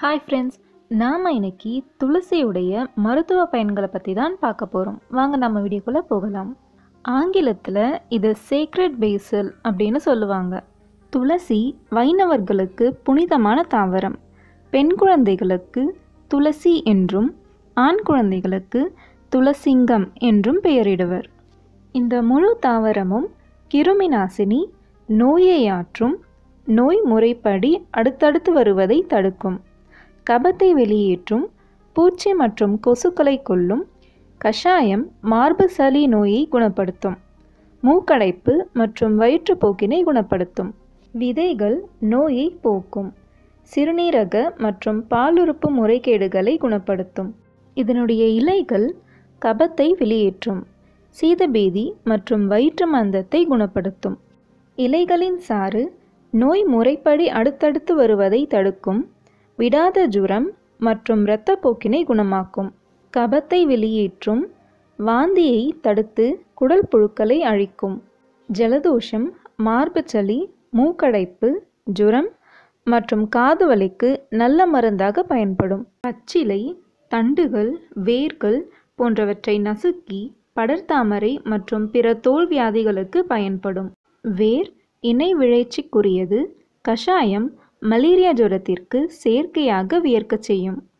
hi friends நாம் இன்னைக்கு துளசியுடைய மருத்துவ பயன்களை பற்றி தான் பார்க்க போகிறோம் வாங்க நம்ம வீடியோக்குள்ளே போகலாம் ஆங்கிலத்தில் இது சேக்ரெட் பேசல் அப்படின்னு சொல்லுவாங்க துளசி வைணவர்களுக்கு புனிதமான தாவரம் பெண் குழந்தைகளுக்கு துளசி என்றும் ஆண் குழந்தைகளுக்கு துளசிங்கம் என்றும் பெயரிடுவர் இந்த முழு தாவரமும் கிருமி நாசினி நோயை ஆற்றும் நோய் முறைப்படி அடுத்தடுத்து வருவதை தடுக்கும் கபத்தை வெளியேற்றும் பூச்சி மற்றும் கொசுக்களை கொல்லும் கஷாயம் மார்பு சளி நோயை குணப்படுத்தும் மூக்கடைப்பு மற்றும் வயிற்றுப்போக்கினை குணப்படுத்தும் விதைகள் நோயை போக்கும் சிறுநீரக மற்றும் பாலுறுப்பு முறைகேடுகளை குணப்படுத்தும் இதனுடைய இலைகள் கபத்தை வெளியேற்றும் சீதபேதி மற்றும் வயிற்று மந்தத்தை குணப்படுத்தும் இலைகளின் சாறு நோய் முறைப்படி அடுத்தடுத்து வருவதை தடுக்கும் விடாத ஜுரம் மற்றும் இரத்தப்போக்கினை குணமாக்கும் கபத்தை வெளியேற்றும் வாந்தியை தடுத்து குடல் புழுக்களை அழிக்கும் ஜலதோஷம் மார்புச்சளி மூக்கடைப்பு ஜுரம் மற்றும் காது வலிக்கு நல்ல மருந்தாக பயன்படும் பச்சிலை தண்டுகள் வேர்கள் போன்றவற்றை நசுக்கி படர்தாமரை மற்றும் பிற தோல் வியாதிகளுக்கு பயன்படும் வேர் இணை விழைச்சிக்குரியது கஷாயம் மலேரியா ஜுரத்திற்கு செயற்கையாக வியர்க்கச் செய்யும்